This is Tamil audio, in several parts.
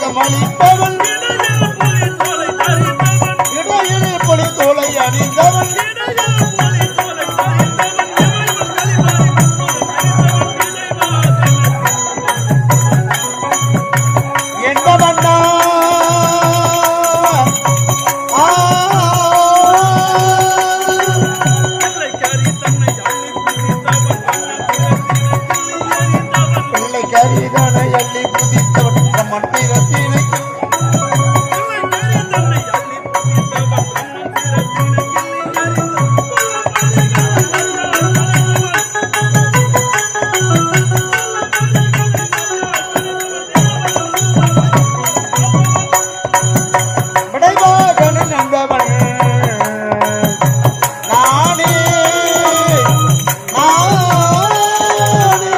வசமளிப்பவன் இடையிலே பொலி தோலை அணிந்தவன் என்பவண்ணா ஆ பிள்ளை கரிதனை அள்ளி புதித்தவன் மந்திரத்தினை விடைவாகன நந்தவன் நானே நானே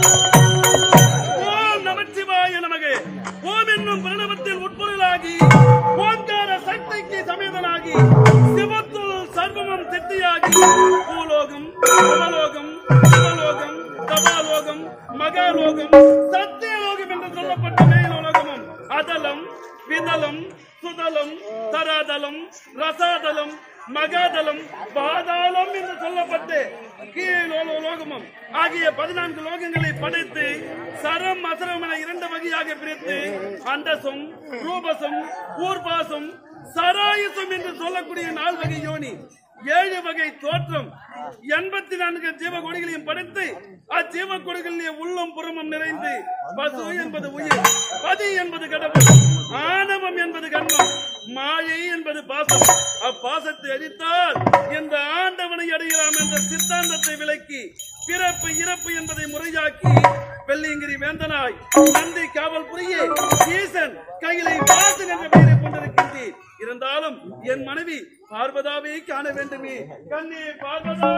ஓம் நமச்சிவாய நமகே ஓம் என்னும் பிரணவத்தில் உட்பொருளாகி ஓங்கார சக்திக்கு சமேதனாகி சிவத்துள் சர்வமும் சித்தியாகி பூலோகம் சிவலோகம் சிவலோகம் தபாலோகம் மகாலோகம் சத்தியலோகம் என்று சொல்லப்பட்ட மேலோகமும் அதலம் விதலம் சுதலம் தராதலம் ரசாதலம் மகாதலம் பாதாளம் என்று சொல்லப்பட்டு கீழோலோகமும் ஆகிய பதினான்கு லோகங்களை படைத்து சரம் அசரம் என இரண்டு வகையாக பிரித்து அண்டசம் ரூபசம் ஊர்பாசம் சராயுசம் என்று சொல்லக்கூடிய நால் வகை யோனி ஏழு வகை தோற்றம் எண்பத்தி நான்கு ஜீவ கொடிகளையும் படைத்து அஜீவ கொடிகளிலே உள்ளம் புறமும் நிறைந்து பசு என்பது உயிர் பதி என்பது கடவுள் ஆணவம் என்பது கண்மம் மாயை என்பது பாசம் அப்பாசத்தை அடித்தால் இந்த ஆண்டவனை அடையலாம் என்ற சித்தாந்தத்தை விளக்கி பிறப்பு இறப்பு என்பதை முறையாக்கி வெள்ளியங்கிரி வேந்தனாய் நந்தி காவல் புரிய ஈசன் கையிலை வாசன் என்ற பெயரை கொண்டிருக்கின்றேன் இருந்தாலும் என் மனைவி பார்வதாவை காண வேண்டுமே கண்ணே பார்வதா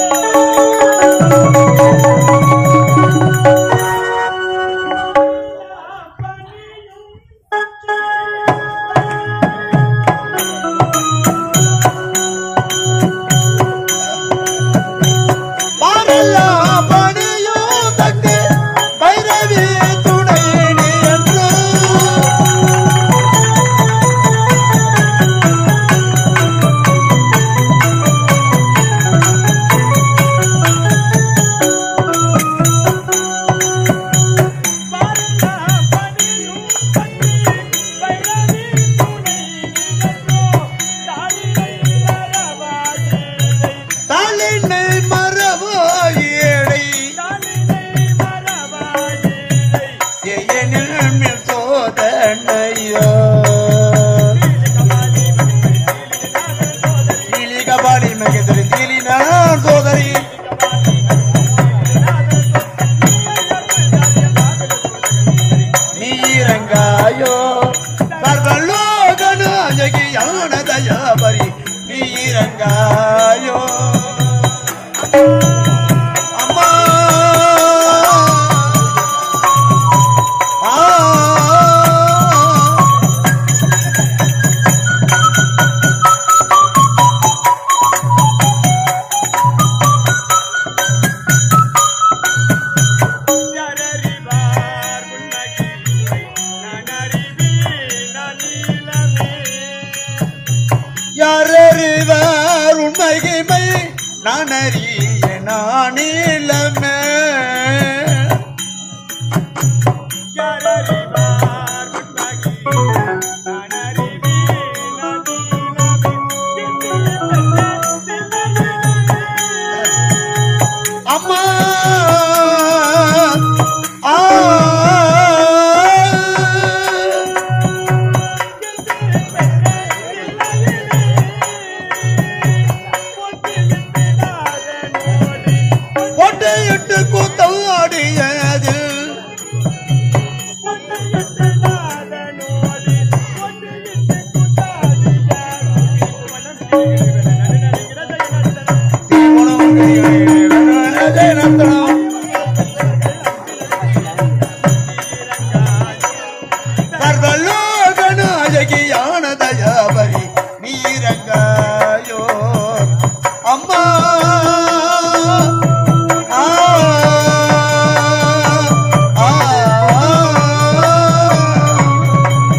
பாரல்லா பணியோ தட்டு பைரவி துணை நீ என்று தாளினை மரபாயிடை எனில் மேல் சோதனையோ கபாலி மகேந்திரி தீலினா சோதரி நீரங்காயோ சர்வலோகனாயகியான தயாபரி நீரங்காயோ அம்மா ஆ யாரறிவார் உண்மைமை நான் அறிய நானிலமே அம்மா ஆ ஒட்டையிட்டு கூத்தம் ஆடியதில் சர்வலோகநாயகியான தயாபரி நீரங்காயோ அம்மா ஆ ஆ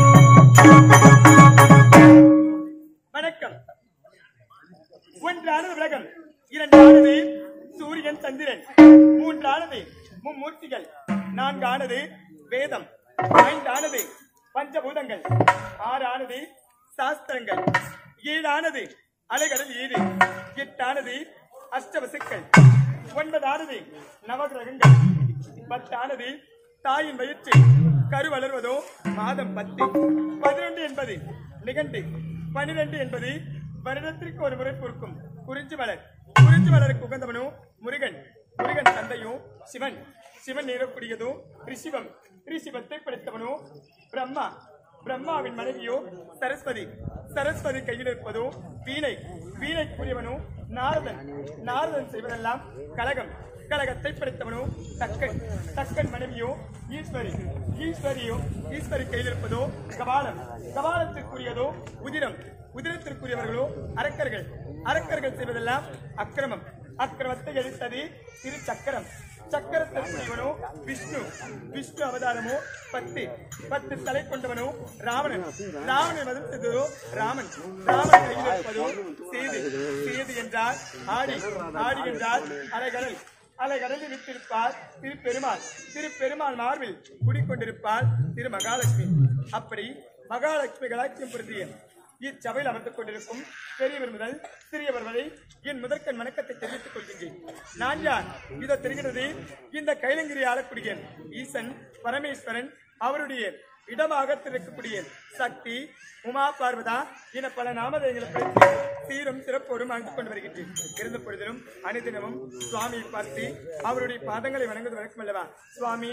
மும்மூர்த்திகள் நான்கானது வேதம் ஐந்தானது பஞ்சபூதங்கள் ஆறானது சாஸ்திரங்கள் ஏழானது அலைகடல் ஈடு எட்டானது அஷ்டவசுக்கள் ஒன்பதானது நவகிரகங்கள் பத்தானது தாயின் வயிற்று கரு வளர்வதோ மாதம் பத்து பதினொன்று என்பது நிகண்டு பனிரெண்டு என்பது வருடத்திற்கு ஒரு முறை பொறுக்கும் குறிஞ்சி மலர் குறிஞ்சி மலருக்கு உகந்தவனோ முருகன் முருகன் தந்தையும் சிவன் சிவன் நேரக்கூடியதோ ரிஷிவம் ரிஷிவத்தை படைத்தவனோ பிரம்மா பிரம்மாவின் மனைவியோ சரஸ்வதி சரஸ்வதி கையில் இருப்பதோ வீணை வீணைக்குரியவனோ நாரதன் நாரதன் செய்வதெல்லாம் கலகம் கலகத்தை படைத்தவனோ தக்கன் தக்கன் மனைவியோ ஈஸ்வரி ஈஸ்வரியோ ஈஸ்வரி கையில் இருப்பதோ கபாலம் கபாலத்திற்குரியதோ உதிரம் உதிரத்திற்குரியவர்களோ அரக்கர்கள் அரக்கர்கள் செய்வதெல்லாம் அக்கிரமம் அக்கிரமத்தை எதிர்த்தது திரு சக்கரம் சக்கரத்திற்குரியவனோ விஷ்ணு விஷ்ணு அவதாரமோ பத்து பத்து தலை கொண்டவனோ ராவணன் ராவணன் வதம் செய்ததோ ராமன் ராமன் கையில் இருப்பதோ சேது சேது என்றால் ஆடி ஆடி என்றால் அலைகடல் அலைகடலில் விட்டிருப்பார் திருப்பெருமாள் திருப்பெருமாள் மார்பில் குடிக்கொண்டிருப்பாள் திரு மகாலட்சுமி அப்படி மகாலட்சுமி கலாட்சியம் பொருந்திய இச்சபையில் அமர்ந்துக் கொண்டிருக்கும் பெரியவர் முதல் சிறியவர் வரை என் முதற்கண் வணக்கத்தை தெரிவித்துக் கொள்கின்றேன் நான் யார் இதோ தெரிகிறது இந்த கைலங்கிரி ஆளக்கூடிய ஈசன் பரமேஸ்வரன் அவருடைய இடமாக இருக்கக்கூடிய சக்தி உமா பார்வதா என பல நாமதங்களை பற்றி சீரும் சிறப்போடும் அங்கு கொண்டு வருகின்றேன் இருந்த பொழுதிலும் அனுதினமும் சுவாமியை பார்த்து அவருடைய பாதங்களை வணங்குவது வழக்கம் அல்லவா சுவாமி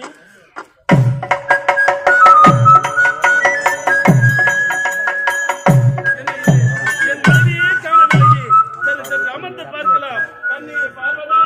என் மனைவியை காணவில்லையே சரி சரி அமர்ந்து பார்க்கலாம் கண்ணீர் பார்வதா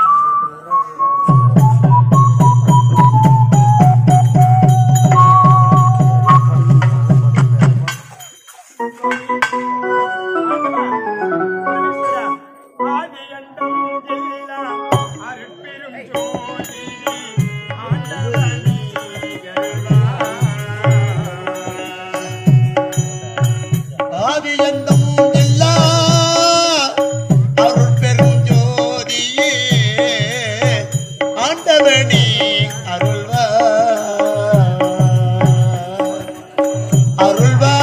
ஆதியந்தம் இல்லா அருள் பெருஞ்சோதியே ஆண்டவனே அருள்வா அருள்வா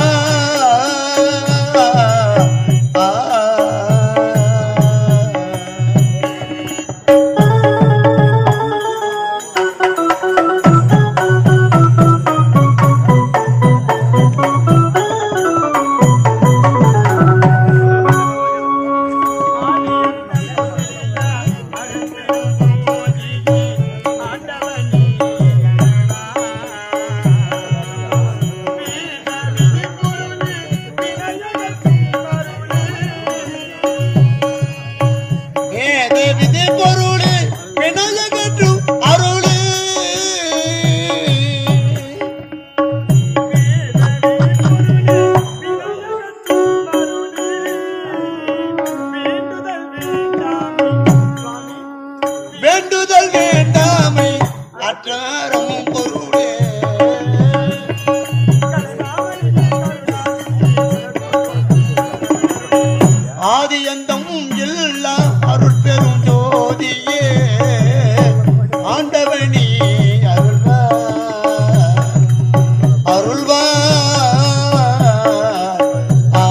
ஆ வேத விதி பொருளே விநாயகற்று அருளே வேண்டுதல் வேண்டாமை அற்றாரம் பொருளே ஆதியந்தம் இல்லா அருள் பெரும் ஜோதியே ஆண்டவனி அருள்வா அருள்வா ஆ.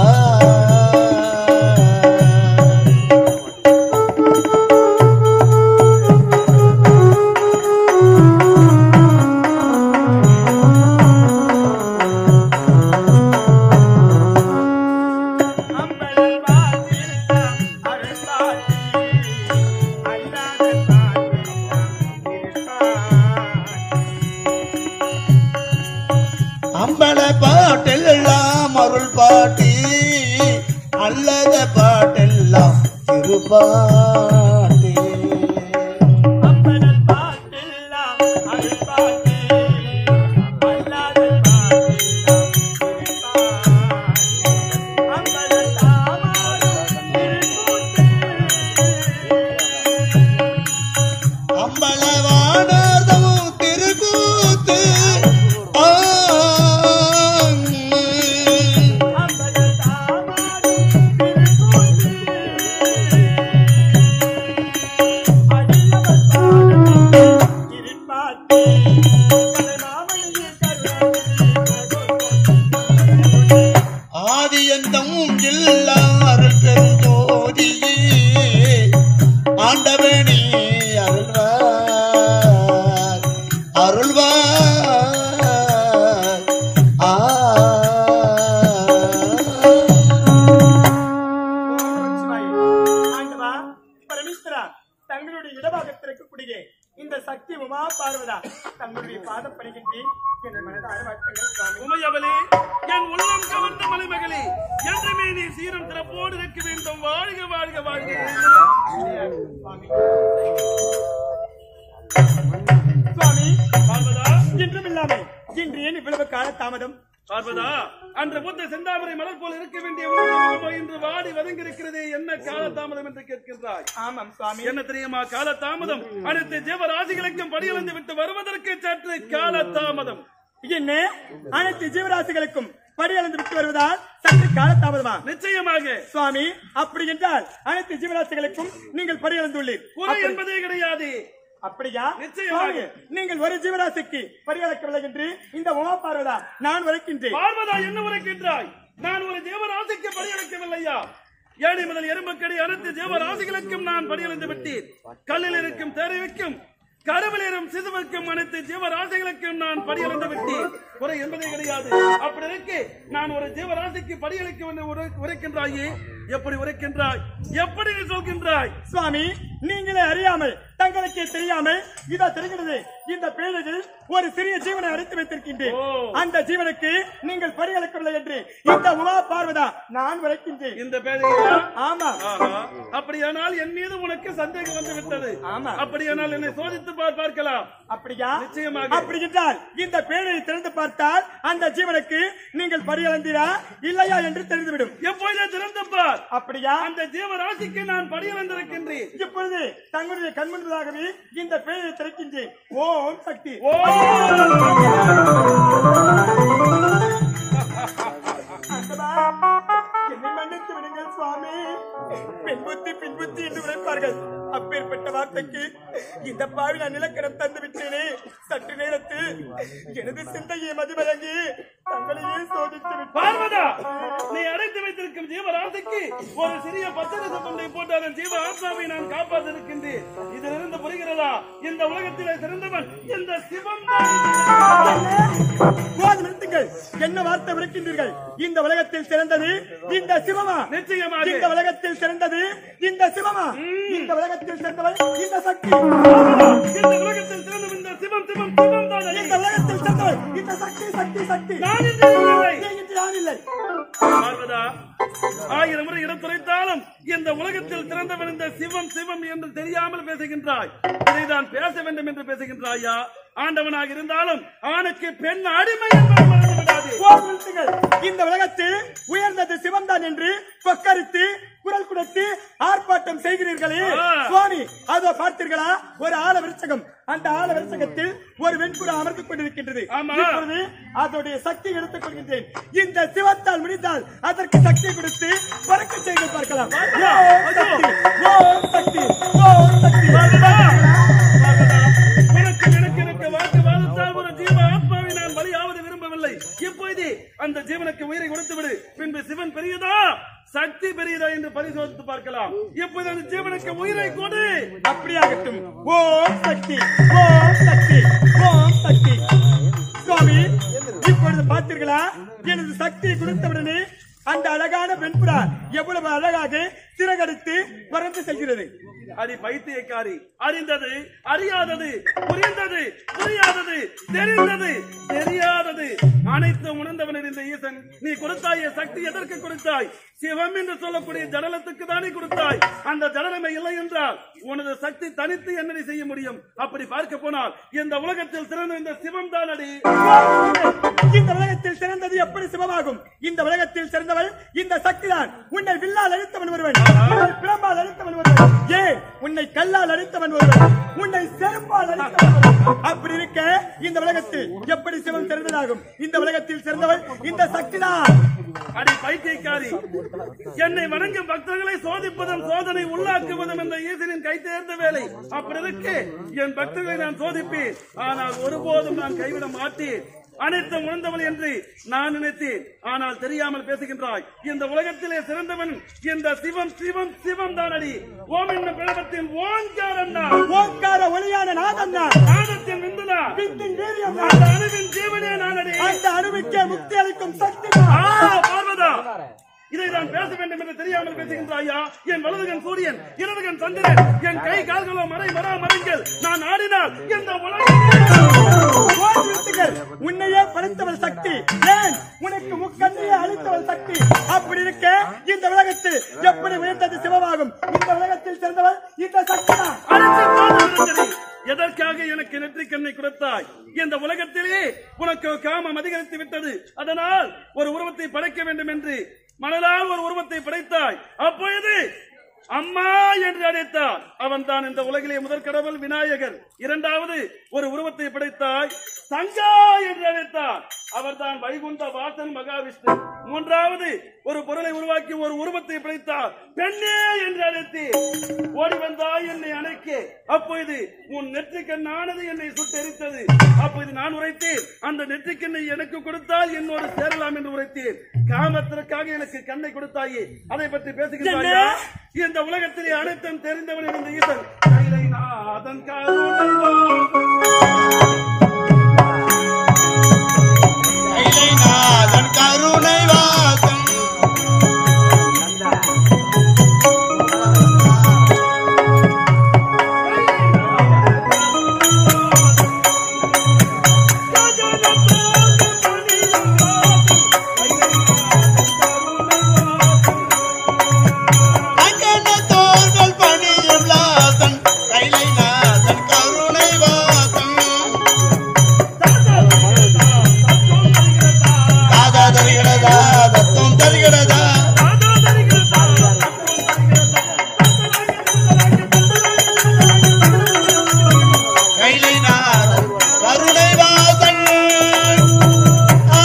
அம்பல பாட்டெல்லாம் அருள் பாட்டி அல்லத பாட்டெல்லாம் திருப்பாட்டி அம்பலவானதமும் திருக்கூத்து ஆ அந்தம் இல்லாறு பெருஞ்சோதியே ஆண்டவனே அருள்வார் அருள்வார் ஆ ஆண்டவா பரமேஸ்வரா தங்களுடைய இடபாகத்தில் இருக்கக்கூடிய இந்த சக்தி உமா பார்வதா தங்களுடைய பாதம் பணிகின்றேன் என் மனதார வாழ்த்துங்கள் சுவாமி உமையவளே என் உள்ளம் கவர்ந்த மலைமகளே என்றுமே நீ சீரம் திறப்போடு இருக்க வேண்டும் வாழ்க வாழ்க வாழ்க சுவாமி பார்வதா இன்றும் இல்லாமல் இன்று ஏன் இவ்வளவு கால தாமதம் பார்வதா அன்று புத்த செந்தாமரை மலர் போல் இருக்க வேண்டிய உன் இன்று வாடி வதங்கியிருக்கிறதே என்ன காலதாமதம் என்று கேட்கின்றாய் ஆமாம் சுவாமி என்ன தெரியுமா காலதாமதம் அனைத்து ஜீவராசிகளுக்கும் படியிழந்து விட்டு வருவதற்கு சற்று காலதாமதம் என்ன அனைத்து ஜீவராசிகளுக்கும் படியளந்து விட்டு வருவதால் சற்று கால தாமதமா நிச்சயமாக சுவாமி அப்படி என்றால் அனைத்து ஜீவராசிகளுக்கும் நீங்கள் படியளந்துள்ளீர் குறை என்பதே கிடையாது அப்படியா நிச்சயமாக. சுவாமி, நீங்கள் ஒரு ஜீவராசிக்கு பரிகலக்கவில்லை என்று இந்த உமா பார்வதா நான் உரைக்கின்றேன் பார்வதா என்ன உரைக்கின்றாய் நான் ஒரு ஜீவராசிக்கு படியளிக்கவில்லையா ஏழை முதல் எறும்புக்கடி அனைத்து ஜீவராசிகளுக்கும் நான் படியளித்து விட்டேன் கல்லில் இருக்கும் தேரைக்கும் கருவில் இருக்கும் சிசுவுக்கும் அனைத்து ஜீவராசிகளுக்கும் நான் படியளித்து விட்டேன் குறை என்பதே கிடையாது அப்படி இருக்கு நான் ஒரு ஜீவராசிக்கு படியளிக்க என்று உரை- உரைக்கின்றாயே எப்படி உரைக்கின்றாய் எப்படி நீ சொல்கின்றாய் சுவாமி நீங்களே அறியாமல் தங்களுக்கே தெரியாமல் இதோ தெரிகிறது இந்த பேழையில் ஒரு சிறிய ஜீவனை அடைத்து வைத்திருக்கின்றேன் ஓ. அந்த ஜீவனுக்கு நீங்கள் பரிகலக்கவில்லை என்று இந்த உமா பார்வதா நான் உரைக்கின்றேன் இந்த பேழையா ஆமா ஆஹா. அப்படியானால் என் மீது உனக்கு சந்தேகம் வந்து விட்டது ஆமா. அப்படியானால் என்னை சோதித்து பார் பார்க்கலாம் அப்படியா நிச்சயமாக. அப்படி என்றால் இந்த பேழையை திறந்து பார்த்தால் அந்த ஜீவனுக்கு நீங்கள் பரிகலந்தீரா இல்லையா என்று தெரிந்துவிடும் எப்பொழுதே திறந்து பார் அப்படியா அந்த ஜீவராசிக்கு நான் படியிழந்திருக்கின்றேன் இப்பொழுது தங்களுடைய கண்முன்பதாகவே இந்த பேழையை திறக்கின்றேன் ஓம் சக்தி ஓ ஆண்டவா, என்னை மன்னித்து விடுங்கள் சுவாமி பெண் புத்தி பின் புத்தி என்று உரைப்பார்கள் அப்பேற்பட்ட வார்த்தைக்கு இந்த பாவி நான் நிலக்கரம் தந்து விட்டேனே சற்று நேரத்தில் எனது சிந்தையை மதிமயங்கி தங்களையே சோதித்து விட்டார் பார்வதா நீ அடைத்து வைத்திருக்கும் ஜீவராசிக்கு ஒரு சிறிய பச்சை சம்பந்தை போட்டு அதன் ஜீவ ஆத்மாவை நான் காப்பாற்றிருக்கின்றேன் இதிலிருந்து புரிகிறதா இந்த உலகத்திலே சிறந்தவன் இந்த சிவம் போதும் நிறுத்துங்கள் என்ன வார்த்தை உரைக்கின்றீர்கள் இந்த உலகத்தில் சிறந்தது இந்த சிவமா நிச்சயமாக இந்த உலகத்தில் சிறந்தது இந்த சிவமா இந்த உலகத்தில் சிறந்தவள் இந்த சக்தி இந்த உலகத்தில் சிறந்தவன் இந்த சிவம் சிவம் சிவம் தான் இந்த உலகத்தில் சிறந்தவள் இந்த சக்தி சக்தி சக்தி நான் என்று இல்லை. நீ இன்று நான் இல்லை பார்வதா ஆயிரம் முறை இடத்துரைத்தாலும் இந்த உலகத்தில் திறந்தவன் இந்த சிவம் சிவம் என்று தெரியாமல் பேசுகின்றாய் இதைதான் பேச வேண்டும் என்று பேசுகின்றாயா ஆண்டவனாக இருந்தாலும் ஆணுக்கு பெண் அடிமை என்பதை மறந்து விடாதே போர் நிறுத்துங்கள். இந்த உலகத்தில் உயர்ந்தது சிவம்தான் என்று கொக்கரித்து குரல் கொடுத்து ஆர்ப்பாட்டம் செய்கிறீர்களே ஆ. சுவாமி அதோ பார்த்தீர்களா ஒரு ஆல விருச்சகம் அந்த ஆல விருச்சகத்தில் ஒரு வெண்புறா அமர்ந்து கொண்டிருக்கின்றது ஆமா. இப்பொழுது அதோடைய சக்தி எடுத்துக் கொள்கின்றேன் இந்த சிவத்தால் முடிந்தால் அதற்கு சக்தி கொடுத்து பறக்க செய்து பார்க்கலாம் ஓம் சக்தி ஓம் சக்தி ஓம் சக்தி பார்வதா, பார்வதா, உனக்கு எனக்கு இருக்க வாக்குவாதத்தால் ஒரு ஜீவ ஆத்மாவை நான் பலியாவது விரும்பவில்லை இப்போது அந்த ஜீவனுக்கு உயிரை கொடுத்து விடு பின்பு சிவன் பெரியதா சக்தி பெரியதா என்று பரிசோதித்து பார்க்கலாம் இப்போது அந்த ஜீவனுக்கு உயிரை கொடு அப்படியாகட்டும் ஓம் சக்தி ஓம் சக்தி ஓம் சக்தி சுவாமி இப்பொழுது பார்த்தீர்களா எனது சக்தியை கொடுத்தவுடனே அந்த அழகான வெண்புறா எவ்வளவு அழகாக சிறகடித்து பறந்து செல்கிறது அடி பைத்தியக்காரி அறிந்தது அறியாதது புரிந்தது புரியாதது தெரிந்தது தெரியாதது அனைத்தும் உணர்ந்தவன் இந்த ஈசன் நீ கொடுத்தாய சக்தி எதற்கு கொடுத்தாய் சிவம் என்று சொல்லக்கூடிய ஜடலத்துக்கு தானே கொடுத்தாய் அந்த ஜடலமை இல்லை என்றால் உனது சக்தி தனித்து என்னடி செய்ய முடியும் அப்படி பார்க்க போனால் இந்த உலகத்தில் சிறந்த இந்த சிவம் தான் அடி இந்த உலகத்தில் சிறந்தது எப்படி சிவமாகும் இந்த உலகத்தில் சிறந்தவள் இந்த சக்திதான் உன்னை வில்லால் அழித்தவன் ஒருவன் உன்னை பிரம்பால் அழித்தவன் ஒருவன் ஏன் உன்னை கல்லால் அழித்தவன் ஒருவன் உன்னை செருப்பால் அழித்தவன் ஒருவன். அப்படி இருக்க இந்த உலகத்தில் எப்படி சிவம் சிறந்ததாகும் இந்த உலகத்தில் சிறந்தவள் இந்த சக்திதான் அடி பைத்தியக்காரி என்னை வணங்கும் பக்தர்களை சோதிப்பதும் சோதனை உள்ளாக்குவதும் இந்த ஈசனின் கை தேர்ந்த வேலை அப்படி இருக்கு என் பக்தர்களை நான் சோதிப்பேன் ஆனால் ஒருபோதும் நான் கைவிட மாட்டேன் அனைத்தும் உணர்ந்தவன் என்று நான் நினைத்தேன் ஆனால் தெரியாமல் பேசுகின்றாய் இந்த உலகத்திலே சிறந்தவன் இந்த சிவம் சிவம் சிவம் தானடி ஓம் என்னும் பிழவத்தின் ஓங்காரம் தான் ஓங்கார ஒளியான நாதம் தான் நாதத்தின் விந்துனா வித்தின் வீரியம் அந்த தான் அணுவின் ஜீவனே நானடி அந்த அணுவுக்கே முக்தி அளிக்கும் சக்தி தான் ஆ, பார்வதா இதை நான் பேச வேண்டும் என்று தெரியாமல் பேசுகின்றாயா என் வலதுகன் சூரியன் இடதுகன் சந்திரன் என் கை கால்களோ மறை மரா மரங்கள் நான் ஆடினால் இந்த உலகம் வித்துகள் உன்னையே படைத்தவள் சக்தி ஏன் உனக்கு முக்கண்ணையே அளித்தவள் சக்தி அப்படி இருக்க இந்த உலகத்தில் எப்படி உயர்ந்தது சிவமாகும் இந்த உலகத்தில் சிறந்தவள் இந்த சக்தி தான் அழைத்து எதற்காக எனக்கு நெற்றிக் கண்ணை கொடுத்தாய் இந்த உலகத்திலே உனக்கு காமம் அதிகரித்து விட்டது அதனால் ஒரு உருவத்தை படைக்க வேண்டும் என்று மனதால் ஒரு உருவத்தை படைத்தாய் அப்பொழுது அம்மா என்று அழைத்தார் அவன் தான் இந்த உலகிலே முதற் கடவுள் விநாயகர் இரண்டாவது ஒரு உருவத்தை படைத்தாய் சங்கா என்று அழைத்தார் அவர்தான் வைகுண்ட வாசன் மகாவிஷ்ணு மூன்றாவது ஒரு பொருளை உருவாக்கி ஒரு உருவத்தை படைத்தார் பெண்ணே என்று அழைத்து ஓடி வந்தாய் என்னை அணைக்க அப்பொழுது உன் நெற்றிக்கண்ணானது என்னை சுட்டெரித்தது அப்பொழுது நான் உரைத்தேன் அந்த நெற்றிக்கண்ணை எனக்கு கொடுத்தால் என்னோடு சேரலாம் என்று உரைத்தேன் காமத்திற்காக எனக்கு கண்ணை கொடுத்தாயே அதை பற்றி பேசுகிறாயா இந்த உலகத்திலே அனைத்தும் தெரிந்தவன் இந்த ஈசன் கைலை நாதன் காரணம் கைலைநாதன் கருணை வாசம் அங்கனத்தோர்கள் பணியும் லாசன் கைலைநாதன் கருணை வாசம் தாதா தருகிறதா தத்துவம் தருகிறதா கைலைநாதன் கருணை வாசன் ஆ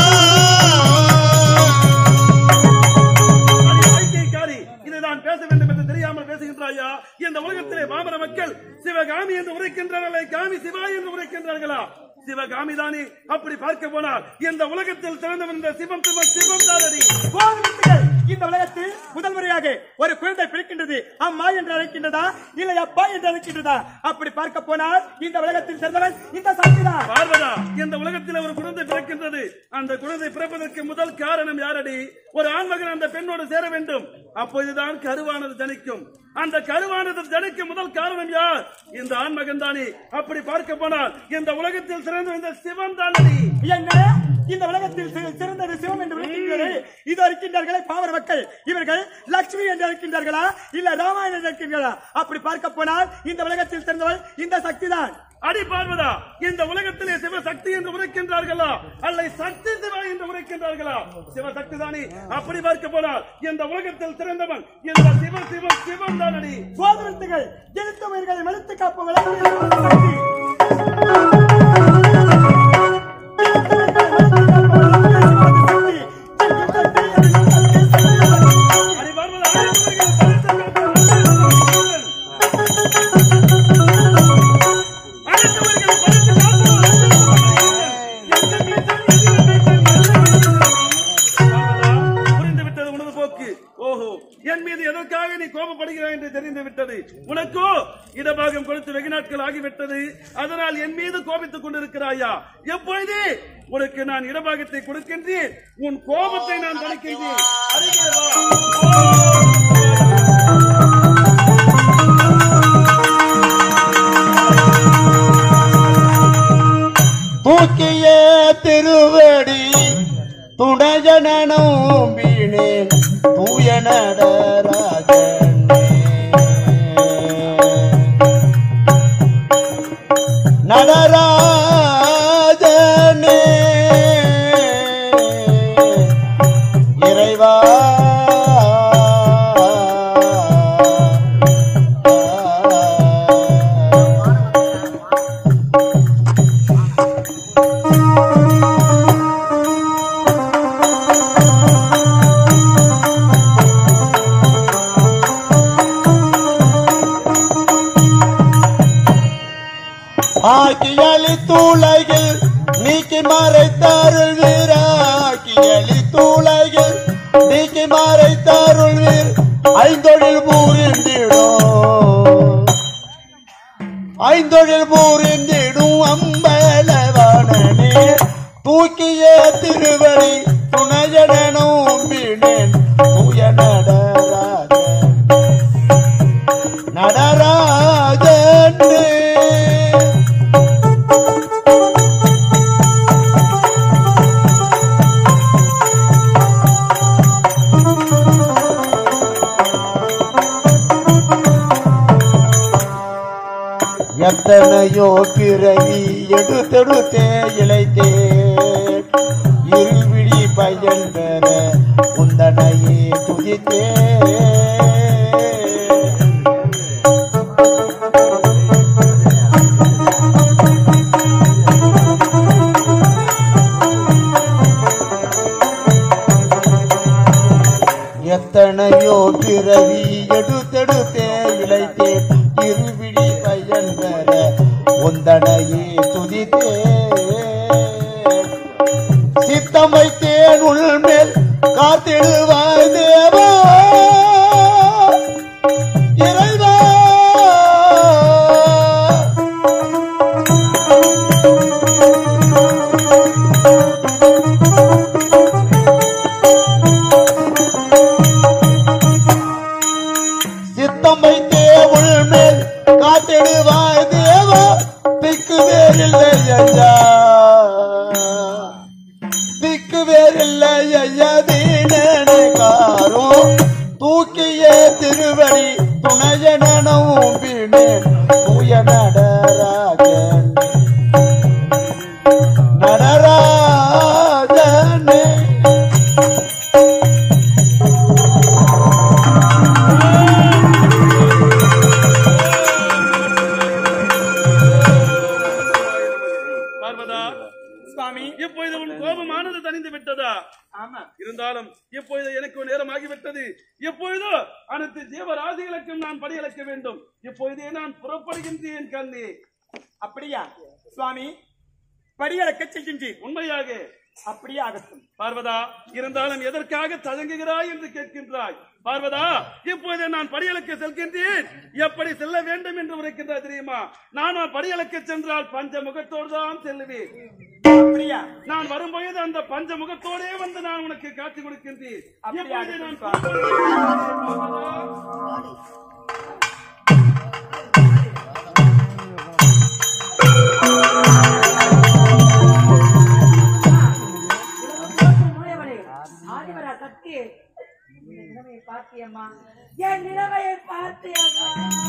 காரி இதை நான் பேச வேண்டும் என்று தெரியாமல் பேசுகின்றாயா இந்த உலகத்திலே பாமர மக்கள் சிவகாமி என்று உரைக்கின்றார்களே காமி சிவா என்று உரைக்கின்றார்களா சிவகாமி தானே அப்படி பார்க்க போனால் இந்த உலகத்தில் சிறந்தவன் இந்த சிவம் சிவம் சிவம் தானடி கோவிலுக்குகள் இந்த உலகத்தில் முதல் முறையாக ஒரு குழந்தை பிறக்கின்றது அம்மா என்று அழைக்கின்றதா இல்லை அப்பா என்று அழைக்கின்றதா அப்படி பார்க்க போனால் இந்த உலகத்தில் சிறந்தவன் இந்த சக்திதான் பார்வதா இந்த உலகத்தில் ஒரு குழந்தை பிறக்கின்றது அந்த குழந்தை பிறப்பதற்கு முதல் காரணம் யாரடி ஒரு ஆண்மகன் அந்த பெண்ணோடு சேர வேண்டும் அப்பொழுதுதான் கருவானது ஜனிக்கும் அந்த கருவானது ஜனிக்க முதல் காரணம் யார் இந்த ஆண்மகன் தானே அப்படி பார்க்க போனால் இந்த உலகத்தில் சிறந்த இந்த சிவன் தானடி என்ன இந்த உலகத்தில் சி- சிறந்தது சிவம் என்று விளக்குகிறது இது இருக்கின்றார்களே பாவர மக்கள் இவர்கள் லட்சுமி என்று அழைக்கின்றார்களா இல்ல ராமாயணம் என்று அழைக்கின்றார்களா அப்படி பார்க்க போனால் இந்த உலகத்தில் சிறந்தவள் இந்த சக்தி தான் அடி பார்வதா இந்த உலகத்திலே சிவசக்தி என்று உரைக்கின்றார்களா அல்ல சக்தி சிவா என்று உரைக்கின்றார்களா சிவசக்தி தானே அப்படி பார்க்க போனால் இந்த உலகத்தில் சிறந்தவன் இந்த சிவ சிவ சிவன் தானடி சோதரத்துகள் எழுத்து உயிர்களை மறுத்து காப்பவர்கள் சக்தி அடி பார்வதா அனைவர்கள் பரிசு காப்பவர்கள் அனைவர்கள் புரிந்து விட்டது உனது போக்கு ஓஹோ என் மீது எதற்காக நீ கோபப்படுகிறாய் என்று தெரிந்து விட்டது உனக்கோ இடபாகம் கொடுத்து வெகு நாட்கள் ஆகிவிட்டது அதனால் என் மீது கோபித்துக் கொண்டிருக்கிறாயா எப்பொழுது உனக்கு நான் இடபாகத்தை கொடுக்கின்றேன் உன் கோபத்தை நான் தணிக்கின்றேன் அருகே வா. ஓ! தூக்கிய திருவடி துணைஜனனும் வீணே தூய நடராஜனே நடராஜனே இறைவா ஆக்கியளித்துலகில் நீ நீக்கி மறைத்தாருள் வீராக்கி அளித்துலகில் நீக்கி மறைத்தாருள் வீர் ஐந்தொழில் பூரிந்திடும் ஐந்தொழில் பூரிந்திடும் அம்பலவானனே தூக்கிய திருவடி துணையடனும் வீணேன் தூய நடராஜ நடராஜனே எத்தனையோ பிறவி எடுத்தெடுத்தே இழைத்தேன் இருவிழி பயன் பெற உந்தனையே துதித்தேன் எத்தனையோ பிறவி எடுத்தெடுத்தே இழைத்தேன் இருவிழி பயன் பெற உந்தனையே துதித்தே சித்தம் வைத்தேன் உள்மேல் காத்திடுவாய் தேவா இறைவா சித்தம் வைத்தே உள்மேல் காத்திடுவாய் தேவா திக்கு வேறில்லை ஐயா திக்கு வேறில்லை ஐயா தீனே காரோ தூக்கிய திருவடி துணையனும் வீணேன் தூய நடராஜன் நடராஜனே பார்வதா சுவாமி இப்பொழுது உன் கோபமானது தணிந்து விட்டதா ஆமா இருந்தாலும் இப்பொழுது எனக்கு நேரமாகிவிட்டது இப்பொழுதோ அனைத்து ஜீவராசிகளுக்கும் நான் படியளக்க வேண்டும் இப்பொழுதே நான் புறப்படுகின்றேன் கண்ணே அப்படியா சுவாமி படியளக்க செய்கின்றீர் உண்மையாக அப்படியே ஆகட்டும் பார்வதா இருந்தாலும் எதற்காக தயங்குகிறாய் என்று கேட்கின்றாய் பார்வதா இப்போது நான் படியளக்க செல்கின்றேன் எப்படி செல்ல வேண்டும் என்று உரைக்கின்றாய் தெரியுமா நான் படியளக்க சென்றால் பஞ்ச முகத்தோடு தான் செல்லுவேன் அப்படியா நான் வரும்பொழுது அந்த பஞ்ச முகத்தோடே வந்து நான் உனக்கு காட்சி கொடுக்கின்றேன் அப்படியா இப்பொழுது நான் சுவாமி. பார்வதா, மூயவனே, ஆதிவரா கத்தி என் நிலைமையை பார்த்தியம்மா என் நிலைமையை பார்த்தியம்மா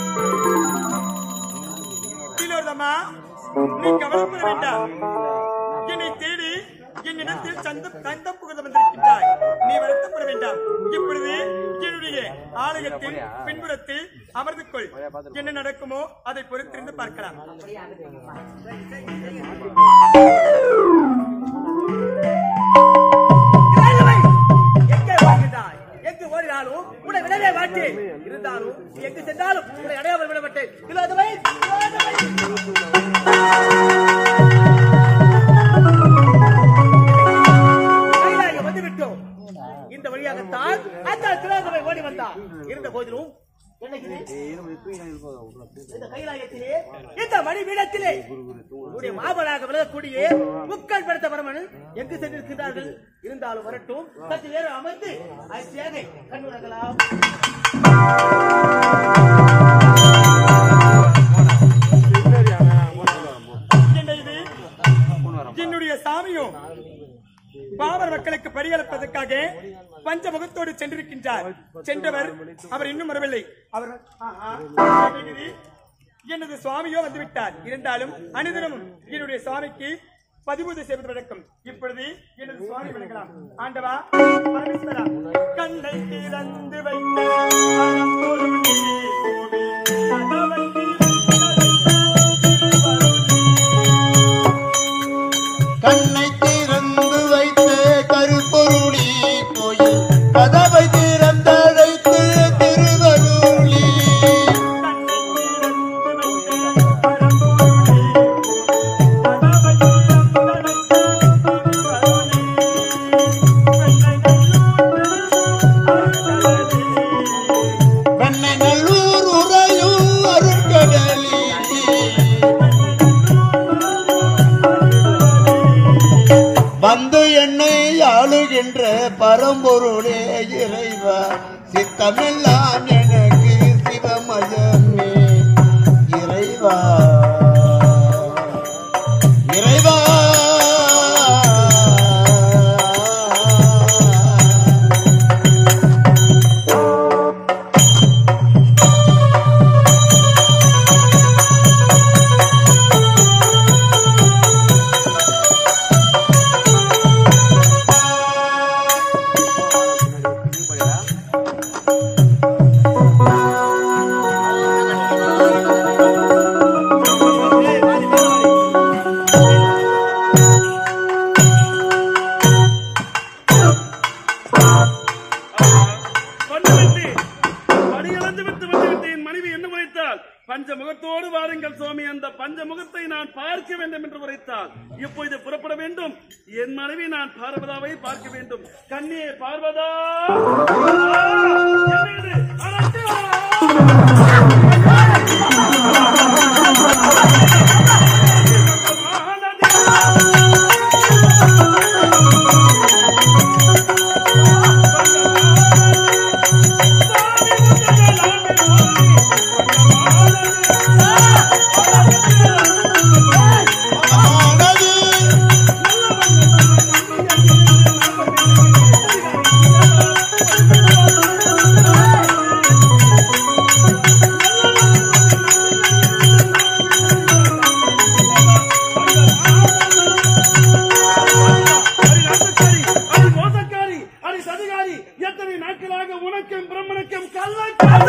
திலோதமா நீ கவலைப்பட வேண்டாம் என்னை தேடி என்னிடத்தில் சந்தம் தந்தம் புகுத வந்திருக்கின்றாய் நீ வருத்தப்பட வேண்டாம் இப்பொழுது என்னுடைய ஆலயத்தில் பின்புறத்தில் அமர்ந்து கொள் என்ன நடக்குமோ அதை பொறுத்திருந்து பார்க்கலாம் இறைவனை எங்கே வாழ்கின்றாய் எங்கு ஓடினாலும் உன்னை விடவே மாட்டேன் இருந்தாலும் நீ எங்கு சென்றாலும் உன்னை அடையாமல் விட மாட்டேன் திலோதமை, திலோதமை. கைலாய வந்துவிட்டோம் இந்த வழியாகத்தான் அந்த திலோதமை ஓடி வந்தார் இருந்த போதிலும் என்ன இது? இந்த கைலாயத்திலே இந்த மணி வீடத்திலே உன்னுடைய மாபலாக விலகக்கூடிய முக்கள் படுத்த பரமன் எங்கு சென்றிருக்கிறார்கள் இருந்தாலும் வரட்டும் சற்று நேரம் அமர்ந்து ஐசியாக கண்ணுறங்கலாம் என்ன இது என்னுடைய சாமியும் பாமர மக்களுக்கு படியளப்பதற்காக பஞ்சமுகத்தோடு சென்றிருக்கின்றார் சென்றவர் அவர் இன்னும் வரவில்லை அவர் ஆஹா, என்னது? எனது சுவாமியோ வந்துவிட்டார் இருந்தாலும் அனுதினமும் என்னுடைய சுவாமிக்கு பதிபூஜை செய்வது வழக்கம் இப்பொழுது எனது சுவாமி வணங்கலாம் ஆண்டவா பரமேஸ்வரா கண்ணை திறந்து வைத்த பரம்பொருளே கோவி, கதவை திறந்து கண்ணை திறந்து வைத்த கருப்பொருளி கோயில் கதவை திறந்தழைத்து திருவருளி கண்ணை திறந்து வைத்த பரம்பொருளே கோவி, கதவை திறந்து வைத்த பரம்பொருளே இறைவா சித்தமெல்லாம் எனக்கு சிவமயமே இறைவா இறைவா வந்துவிட்டு படியிழந்து விட்டு வந்துவிட்டு என் மனைவி என்ன உரைத்தால் பஞ்ச முகத்தோடு வாருங்கள் சுவாமி அந்த பஞ்ச முகத்தை நான் பார்க்க வேண்டும் என்று உரைத்தால் இப்பொழுது புறப்பட வேண்டும் என் மனைவி நான் பார்வதாவை பார்க்க வேண்டும் கண்ணியே பார்வதா என்ன இது? அடச்சே! ஆனது அடி நாசக்காரி, அடி மோசக்காரி, அடி சதிகாரி, எத்தனை நாட்களாக உனக்கும் பிரம்மனுக்கும் கள்ளக்காரி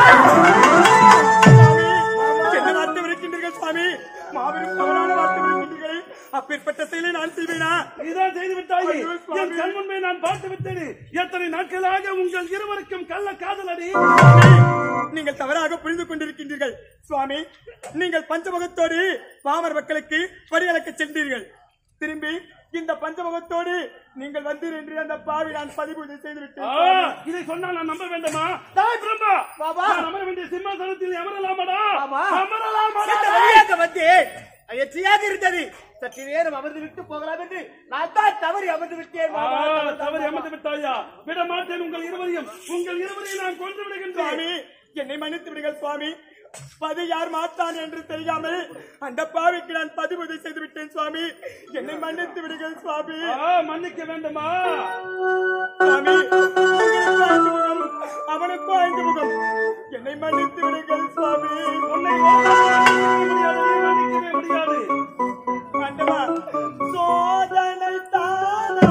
என்ன வார்த்தை விடுக்கின்றீர்கள் சுவாமி மாபெரும் தவறான வார்த்தை விடுக்கின்றீர்கள் அப்பேற்பட்ட செயலை நான் செய்வேனா இதான் செய்து விட்டாயே ஐயோ, சுவாமி. என் கண் முன்பே நான் பார்த்து விட்டேன் எத்தனை நாட்களாக உங்கள் இருவருக்கும் கள்ள காதலடி நீங்கள் தவறாக புரிந்து கொண்டிருக்கின்றீர்கள் சுவாமி நீங்கள் பஞ்சமுகத்தோடு பாமர் மக்களுக்கு வரியளக்க சென்றீர்கள் திரும்பி இந்த பஞ்சமுகத்தோடு நீங்கள் வந்தீர் என்று அந்த பாவி நான் பதிவு செய்து விட்டேன் ஆ, சுவாமி. இதை சொன்னால் நான் நம்ப வேண்டுமா தாய் பிரம்மா பாபா. நான் அமர வேண்டிய சிம்மாசனத்தில் அமரலாமடா பாபா. அமரலாமடா இந்த வழியாக வந்து எச்சியாக இருந்தது சற்று நேரம் அமர்ந்து விட்டு போகலாம் என்று நான் தான் தவறி அமர்ந்து விட்டேன் ஆ, பாபா. தவறு, தவறு பாபா. அமர்ந்து விட்டாயா விட மாட்டேன் உங்கள் இருவரையும் உங்கள் இருவரையும் நான் கொண்டு விடுகின்றேன் சுவாமி என்னை மன்னித்து விடுங்கள் சுவாமி பது யார் மாத்தான் என்று தெரியாமல் அந்த பாவிக்கு நான் பதிவு செய்து விட்டேன் சுவாமி என்னை மன்னித்து விடுங்கள் சுவாமி ஆ, மன்னிக்க வேண்டுமா சுவாமி உங்களுக்கு ஐந்து முகம் அவனுக்கு ஐந்து முகம் என்னை மன்னித்து விடுங்கள் சுவாமி உன்னை மன்னிக்க முடியாது மன்னிக்கவே முடியாது ஆண்டவா சோதனை தானா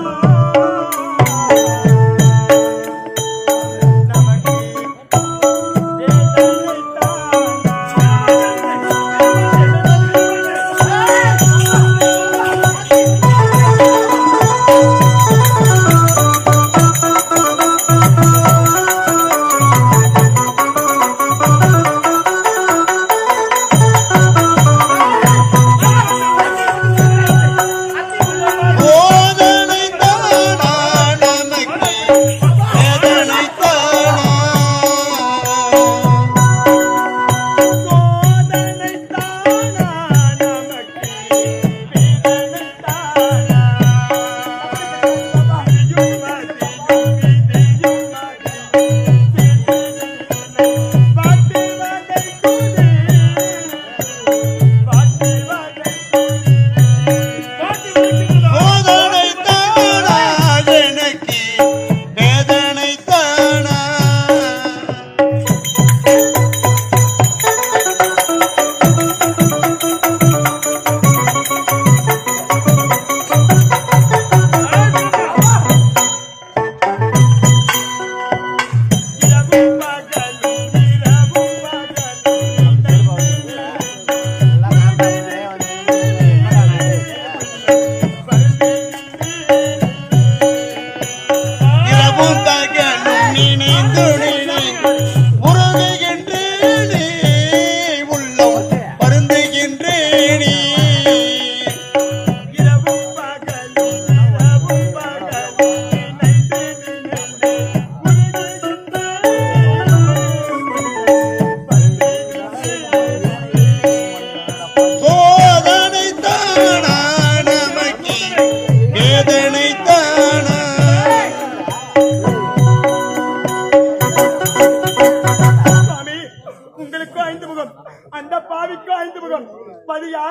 நமக்கு வேதனை அத்தி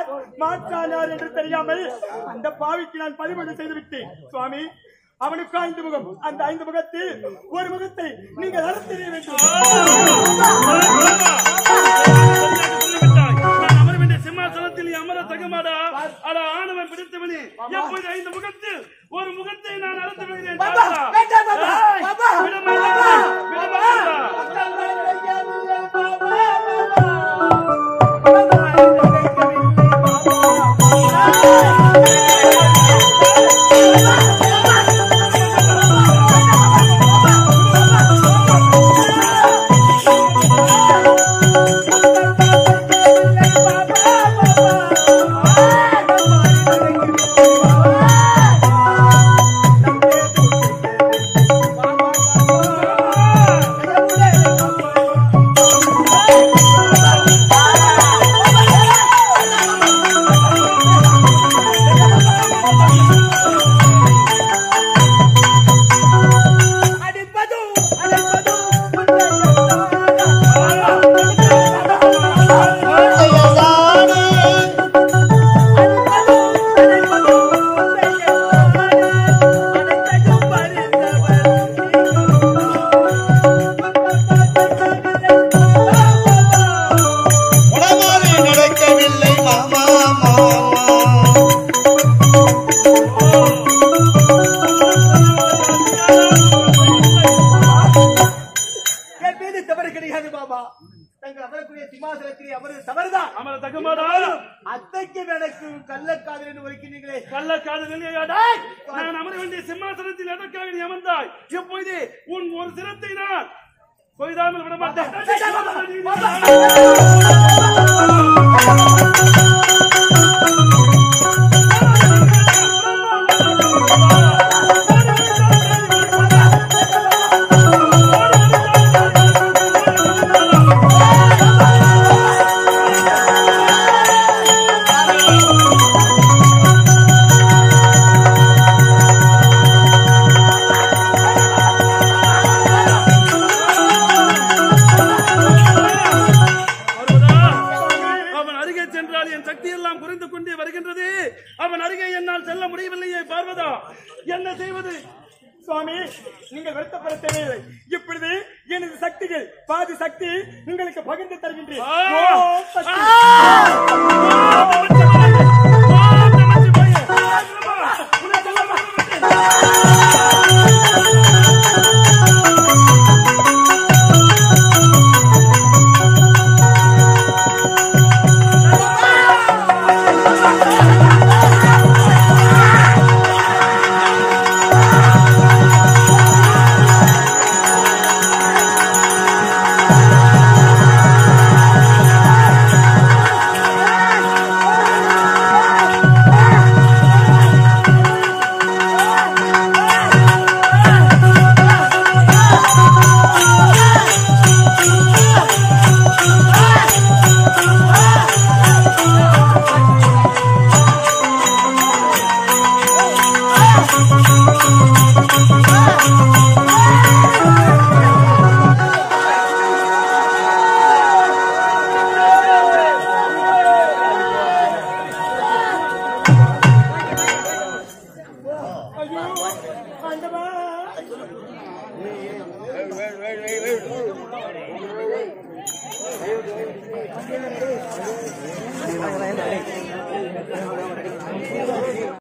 யார் மாற்றான் யார் என்று தெரியாமல் அந்த பாவிக்கு நான் பதிவு செய்து விட்டேன் சுவாமி அவனுக்கு ஐந்து முகம் அந்த ஐந்து முகத்தில் ஒரு முகத்தை நீங்கள் நடத்திட வேண்டும் சொல்லிவிட்டாய். நான் அமர வேண்டிய சிம்மாசனத்தில் நீ அமர தகுமாடா அட ஆணவன் பிடித்தவனே எப்போது ஐந்து முகத்தில் ஒரு முகத்தை நான் நடத்தி விடுகிறேன் பாபா, பாரா. வேண்டாம் பாபா, ஏய், பாபா, விடமாட்டேன், விடமாட்டேன். அடிப்பதும் அடிப்பதும் உடமாறி நடக்கவில்லை மாமா மாமா என் மீது தவறு கிடையாது பாபா தங்கள் அமரக்கூடிய சிம்மாசனத்திலே அமர்வு தவறுதான் அமர தகுமாடா அத்தைக்கு எனக்கு கள்ளக்காதல் என்று ஒழிக்கிறீங்களே கள்ளக்காதல் நான் அமர வேண்டிய சிம்மாசனத்தில் எதற்காக நீ அமர்ந்தாய் எப்பொழுது உன் ஒரு சிரத்தை நான் கொய்தாமல் விட பார்வதா, அவன் அருகே சென்றால் என் சக்தி எல்லாம் குறைந்து கொண்டே வருகின்றது அவன் அருகே என்னால் செல்ல முடியவில்லையே பார்வதா என்ன செய்வது சுவாமி நீங்கள் வருத்தப்பட தேவையில்லை இப்பொழுது எனது சக்திகள் பாதி சக்தி உங்களுக்கு பகிர்ந்து தருகின்றேன் ஆ! ஓம் சக்தி. ஐயோ ஆண்டவா ஆ